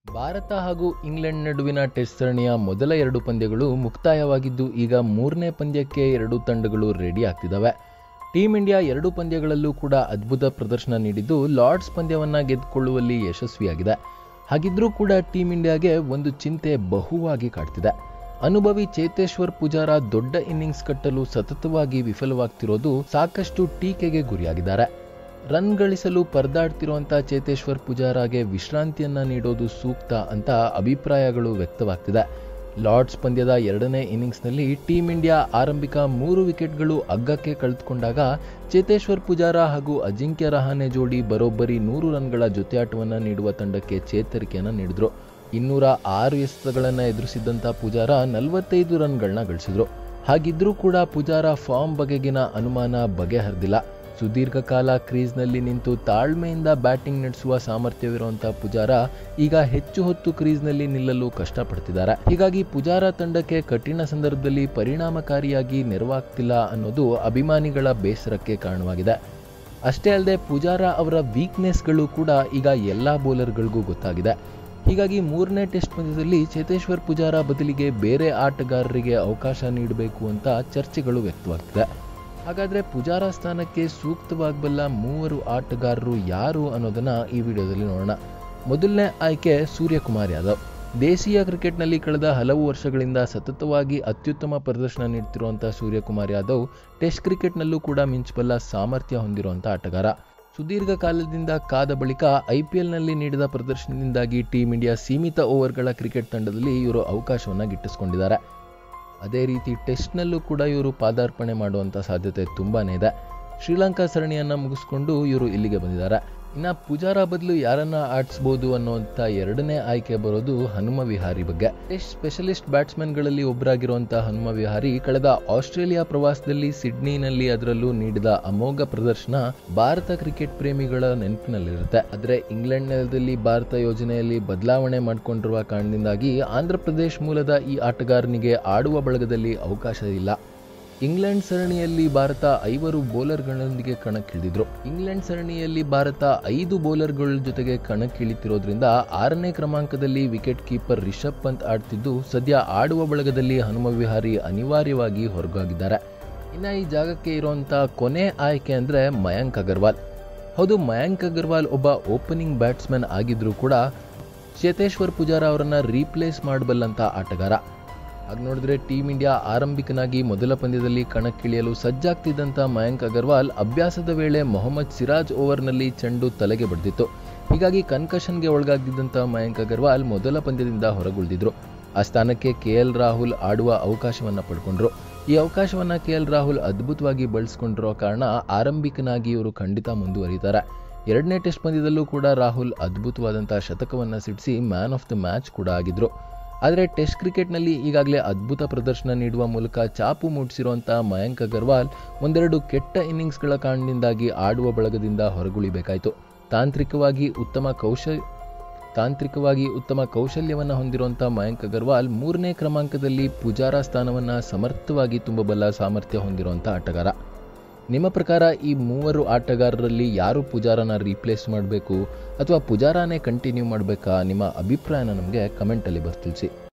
ಭಾರತ ಹಾಗೂ ಇಂಗ್ಲೆಂಡ್ ನಡುವಿನ ಟೆಸ್ಟ್ ಸರಣಿಯ ಮೊದಲ ಎರಡು ಪಂದ್ಯಗಳು ಮುಕ್ತಾಯವಾಗಿದ್ದು ಈಗ ಮೂರನೇ ಪಂದ್ಯಕ್ಕೆ ಎರಡು ತಂಡಗಳು ರೆಡಿ ಆಗ್ತಿದ್ದಾವೆ ಟೀಂ ಇಂಡಿಯಾ ಎರಡು ಪಂದ್ಯಗಳಲ್ಲೂ ಕೂಡ ಅದ್ಭುತ ಪ್ರದರ್ಶನ ನೀಡಿದ್ದು ಲಾರ್ಡ್ಸ್ ಪಂದ್ಯವನ್ನ ಗೆದ್ದುಕೊಳ್ಳುವಲ್ಲಿ ಯಶಸ್ವಿಯಾಗಿದೆ ಹಾಗಿದ್ರೂ ಕೂಡ ಟೀಂ ಇಂಡಿಯಾಗೆ ಒಂದು ಚಿಂತೆ ಬಹುವಾಗಿ ಕಾಡ್ತಿದೆ ಅನುಭವಿ ಚೇತೇಶ್ವರ್ ಪೂಜಾರ ದೊಡ್ಡ ಇನ್ನಿಂಗ್ಸ್ ಕಟ್ಟಲು ಸತತವಾಗಿ ವಿಫಲವಾಗ್ತಿರೋದು ಸಾಕಷ್ಟು ಟೀಕೆಗೆ ಗುರಿಯಾಗಿದ್ದಾರೆ ರನ್ ಗಳಿಸಲು ಪರದಾಡ್ತಿರುವಂತ ಚೇತೇಶ್ವರ್ ಪೂಜಾರಾಗೆ ವಿಶ್ರಾಂತಿಯನ್ನ ನೀಡೋದು ಸೂಕ್ತ ಅಂತ ಅಭಿಪ್ರಾಯಗಳು ವ್ಯಕ್ತವಾಗ್ತಿದೆ ಲಾರ್ಡ್ಸ್ ಪಂದ್ಯದ ಎರಡನೇ ಇನ್ನಿಂಗ್ಸ್ನಲ್ಲಿ ಟೀಂ ಇಂಡಿಯಾ ಆರಂಭಿಕ ಮೂರು ವಿಕೆಟ್ಗಳು ಅಗ್ಗಕ್ಕೆ ಕಳೆದುಕೊಂಡಾಗ ಚೇತೇಶ್ವರ್ ಪೂಜಾರ ಹಾಗೂ ಅಜಿಂಕ್ಯ ರಹಾನೆ ಜೋಡಿ ಬರೋಬ್ಬರಿ ನೂರು ರನ್ಗಳ ಜೊತೆಯಾಟವನ್ನು ನೀಡುವ ತಂಡಕ್ಕೆ ಚೇತರಿಕೆಯನ್ನು ನೀಡಿದ್ರು ಇನ್ನೂರ ಆರು ಎಸೆತಗಳನ್ನು ಎದುರಿಸಿದ್ದಂಥ ಪೂಜಾರ ನಲವತ್ತೈದು ರನ್ಗಳನ್ನ ಗಳಿಸಿದ್ರು ಹಾಗಿದ್ರೂ ಕೂಡ ಪೂಜಾರ ಫಾರ್ಮ್ ಬಗೆಗಿನ ಅನುಮಾನ ಬಗೆಹರಿದಿಲ್ಲ ಸುದೀರ್ಘ ಕಾಲ ಕ್ರೀಸ್ನಲ್ಲಿ ನಿಂತು ತಾಳ್ಮೆಯಿಂದ ಬ್ಯಾಟಿಂಗ್ ನಡೆಸುವ ಸಾಮರ್ಥ್ಯವಿರುವಂಥ ಪೂಜಾರ ಈಗ ಹೆಚ್ಚು ಹೊತ್ತು ಕ್ರೀಸ್ನಲ್ಲಿ ನಿಲ್ಲಲು ಕಷ್ಟಪಡ್ತಿದ್ದಾರೆ ಹೀಗಾಗಿ ಪೂಜಾರ ತಂಡಕ್ಕೆ ಕಠಿಣ ಸಂದರ್ಭದಲ್ಲಿ ಪರಿಣಾಮಕಾರಿಯಾಗಿ ನೆರವಾಗ್ತಿಲ್ಲ ಅನ್ನೋದು ಅಭಿಮಾನಿಗಳ ಬೇಸರಕ್ಕೆ ಕಾರಣವಾಗಿದೆ ಅಷ್ಟೇ ಅಲ್ಲದೆ ಪೂಜಾರ ಅವರ ವೀಕ್ನೆಸ್ಗಳು ಕೂಡ ಈಗ ಎಲ್ಲ ಬೌಲರ್ಗಳಿಗೂ ಗೊತ್ತಾಗಿದೆ ಹೀಗಾಗಿ ಮೂರನೇ ಟೆಸ್ಟ್ ಪಂದ್ಯದಲ್ಲಿ ಚೇತೇಶ್ವರ್ ಪೂಜಾರ ಬದಲಿಗೆ ಬೇರೆ ಆಟಗಾರರಿಗೆ ಅವಕಾಶ ನೀಡಬೇಕು ಅಂತ ಚರ್ಚೆಗಳು ವ್ಯಕ್ತವಾಗ್ತಿದೆ ಹಾಗಾದ್ರೆ ಪೂಜಾರ ಸ್ಥಾನಕ್ಕೆ ಸೂಕ್ತವಾಗಬಲ್ಲ ಮೂವರು ಆಟಗಾರರು ಯಾರು ಅನ್ನೋದನ್ನ ಈ ವಿಡಿಯೋದಲ್ಲಿ ನೋಡೋಣ ಮೊದಲನೇ ಆಯ್ಕೆ ಸೂರ್ಯಕುಮಾರ್ ಯಾದವ್ ದೇಶೀಯ ಕ್ರಿಕೆಟ್ನಲ್ಲಿ ಕಳೆದ ಹಲವು ವರ್ಷಗಳಿಂದ ಸತತವಾಗಿ ಅತ್ಯುತ್ತಮ ಪ್ರದರ್ಶನ ನೀಡ್ತಿರುವಂಥ ಸೂರ್ಯಕುಮಾರ್ ಯಾದವ್ ಟೆಸ್ಟ್ ಕ್ರಿಕೆಟ್ನಲ್ಲೂ ಕೂಡ ಮಿಂಚಬಲ್ಲ ಸಾಮರ್ಥ್ಯ ಹೊಂದಿರುವಂಥ ಆಟಗಾರ ಸುದೀರ್ಘ ಕಾಲದಿಂದ ಕಾದ ಬಳಿಕ ಐ ಪಿ ಎಲ್ನಲ್ಲಿ ನೀಡಿದ ಪ್ರದರ್ಶನದಿಂದಾಗಿ ಟೀಂ ಇಂಡಿಯಾ ಸೀಮಿತ ಓವರ್ಗಳ ಕ್ರಿಕೆಟ್ ತಂಡದಲ್ಲಿ ಇವರು ಅವಕಾಶವನ್ನು ಗಿಟ್ಟಿಸ್ಕೊಂಡಿದ್ದಾರೆ ಅದೇ ರೀತಿ ಟೆಸ್ಟ್ನಲ್ಲೂ ಕೂಡ ಇವರು ಪಾದಾರ್ಪಣೆ ಮಾಡುವಂಥ ಸಾಧ್ಯತೆ ತುಂಬಾನೇ ಇದೆ ಶ್ರೀಲಂಕಾ ಸರಣಿಯನ್ನು ಮುಗಿಸ್ಕೊಂಡು ಇವರು ಇಲ್ಲಿಗೆ ಬಂದಿದ್ದಾರೆ ಇನ್ನು ಪೂಜಾರ ಬದಲು ಯಾರನ್ನ ಆಡಿಸ್ಬೋದು ಅನ್ನುವಂಥ ಎರಡನೇ ಆಯ್ಕೆ ಬರೋದು ಹನುಮ ವಿಹಾರಿ ಬಗ್ಗೆ ಟೆಸ್ಟ್ ಸ್ಪೆಷಲಿಸ್ಟ್ ಬ್ಯಾಟ್ಸ್ಮನ್ಗಳಲ್ಲಿ ಒಬ್ಬರಾಗಿರುವಂಥ ಹನುಮ ವಿಹಾರಿ ಕಳೆದ ಆಸ್ಟ್ರೇಲಿಯಾ ಪ್ರವಾಸದಲ್ಲಿ ಸಿಡ್ನಿನಲ್ಲಿ ಅದರಲ್ಲೂ ನೀಡಿದ ಅಮೋಘ ಪ್ರದರ್ಶನ ಭಾರತ ಕ್ರಿಕೆಟ್ ಪ್ರೇಮಿಗಳ ನೆನಪಿನಲ್ಲಿರುತ್ತೆ ಆದರೆ ಇಂಗ್ಲೆಂಡ್ ನೆಲದಲ್ಲಿ ಭಾರತ ಯೋಜನೆಯಲ್ಲಿ ಬದಲಾವಣೆ ಮಾಡಿಕೊಂಡಿರುವ ಕಾರಣದಿಂದಾಗಿ ಆಂಧ್ರ ಪ್ರದೇಶ್ ಮೂಲದ ಈ ಆಟಗಾರನಿಗೆ ಆಡುವ ಬಳಗದಲ್ಲಿ ಅವಕಾಶ ಇಲ್ಲ ಇಂಗ್ಲೆಂಡ್ ಸರಣಿಯಲ್ಲಿ ಭಾರತ ಐವರು ಬೌಲರ್ಗಳೊಂದಿಗೆ ಕಣಕ್ಕಿಳಿದಿದ್ರು ಇಂಗ್ಲೆಂಡ್ ಸರಣಿಯಲ್ಲಿ ಭಾರತ ಐದು ಬೌಲರ್ಗಳ ಜೊತೆಗೆ ಕಣಕ್ಕಿಳಿತಿರೋದ್ರಿಂದ ಆರನೇ ಕ್ರಮಾಂಕದಲ್ಲಿ ವಿಕೆಟ್ ಕೀಪರ್ ರಿಷಬ್ ಪಂತ್ ಆಡ್ತಿದ್ದು ಸದ್ಯ ಆಡುವ ಬಳಗದಲ್ಲಿ ಹನುಮ ವಿಹಾರಿ ಅನಿವಾರ್ಯವಾಗಿ ಹೊರಗಾಗಿದ್ದಾರೆ ಇನ್ನು ಈ ಜಾಗಕ್ಕೆ ಇರುವಂತ ಕೊನೆ ಆಯ್ಕೆ ಅಂದ್ರೆ ಮಯಾಂಕ್ ಅಗರ್ವಾಲ್ ಹೌದು ಮಯಾಂಕ್ ಅಗರ್ವಾಲ್ ಒಬ್ಬ ಓಪನಿಂಗ್ ಬ್ಯಾಟ್ಸ್ಮನ್ ಆಗಿದ್ರೂ ಕೂಡ ಚೇತೇಶ್ವರ್ ಪೂಜಾರ ಅವರನ್ನ ರೀಪ್ಲೇಸ್ ಮಾಡಬಲ್ಲಂತ ಆಟಗಾರ ಹಾಗೆ ನೋಡಿದ್ರೆ ಟೀಂ ಇಂಡಿಯಾ ಆರಂಭಿಕನಾಗಿ ಮೊದಲ ಪಂದ್ಯದಲ್ಲಿ ಕಣಕ್ಕಿಳಿಯಲು ಸಜ್ಜಾಗ್ತಿದ್ದಂಥ ಮಯಾಂಕ್ ಅಗರ್ವಾಲ್ ಅಭ್ಯಾಸದ ವೇಳೆ ಮೊಹಮ್ಮದ್ ಸಿರಾಜ್ ಓವರ್ನಲ್ಲಿ ಚೆಂಡು ತಲೆಗೆ ಬಡ್ದಿತ್ತು ಹೀಗಾಗಿ ಕನ್ಕಷನ್ಗೆ ಒಳಗಾಗಿದ್ದಂಥ ಮಯಾಂಕ್ ಅಗರ್ವಾಲ್ ಮೊದಲ ಪಂದ್ಯದಿಂದ ಹೊರಗುಳಿದಿದ್ರು ಆ ಸ್ಥಾನಕ್ಕೆ ಕೆ ಎಲ್ ರಾಹುಲ್ ಆಡುವ ಅವಕಾಶವನ್ನ ಪಡ್ಕೊಂಡ್ರು ಈ ಅವಕಾಶವನ್ನ ಕೆ ಎಲ್ ರಾಹುಲ್ ಅದ್ಭುತವಾಗಿ ಬಳಸ್ಕೊಂಡಿರೋ ಕಾರಣ ಆರಂಭಿಕನಾಗಿ ಇವರು ಖಂಡಿತ ಮುಂದುವರಿತಾರೆ ಎರಡನೇ ಟೆಸ್ಟ್ ಪಂದ್ಯದಲ್ಲೂ ಕೂಡ ರಾಹುಲ್ ಅದ್ಭುತವಾದಂತಹ ಶತಕವನ್ನ ಸಿಡಿಸಿ ಮ್ಯಾನ್ ಆಫ್ ದ ಮ್ಯಾಚ್ ಕೂಡ ಆಗಿದ್ರು ಆದರೆ ಟೆಸ್ಟ್ ಕ್ರಿಕೆಟ್ನಲ್ಲಿ ಈಗಾಗಲೇ ಅದ್ಭುತ ಪ್ರದರ್ಶನ ನೀಡುವ ಮೂಲಕ ಚಾಪು ಮೂಡಿಸಿರುವಂಥ ಮಯಾಂಕ್ ಅಗರ್ವಾಲ್ ಒಂದೆರಡು ಕೆಟ್ಟ ಇನ್ನಿಂಗ್ಸ್ಗಳ ಕಾರಣದಿಂದಾಗಿ ಆಡುವ ಬಳಗದಿಂದ ಹೊರಗುಳಿಬೇಕಾಯಿತು ತಾಂತ್ರಿಕವಾಗಿ ಉತ್ತಮ ಕೌಶಲ್ ತಾಂತ್ರಿಕವಾಗಿ ಉತ್ತಮ ಕೌಶಲ್ಯವನ್ನು ಹೊಂದಿರುವಂಥ ಮಯಾಂಕ್ ಅಗರ್ವಾಲ್ ಮೂರನೇ ಕ್ರಮಾಂಕದಲ್ಲಿ ಪೂಜಾರ ಸ್ಥಾನವನ್ನು ಸಮರ್ಥವಾಗಿ ತುಂಬಬಲ್ಲ ಸಾಮರ್ಥ್ಯ ಹೊಂದಿರುವಂಥ ಆಟಗಾರ ನಿಮ್ಮ ಪ್ರಕಾರ ಈ ಮೂವರು ಆಟಗಾರರಲ್ಲಿ ಯಾರು ಪೂಜಾರನ ರೀಪ್ಲೇಸ್ ಮಾಡಬೇಕು ಅಥವಾ ಪೂಜಾರನೇ ಕಂಟಿನ್ಯೂ ಮಾಡಬೇಕಾ ನಿಮ್ಮ ಅಭಿಪ್ರಾಯನ ನಮಗೆ ಕಮೆಂಟಲ್ಲಿ ಬರ್ತಿಳಿಸಿ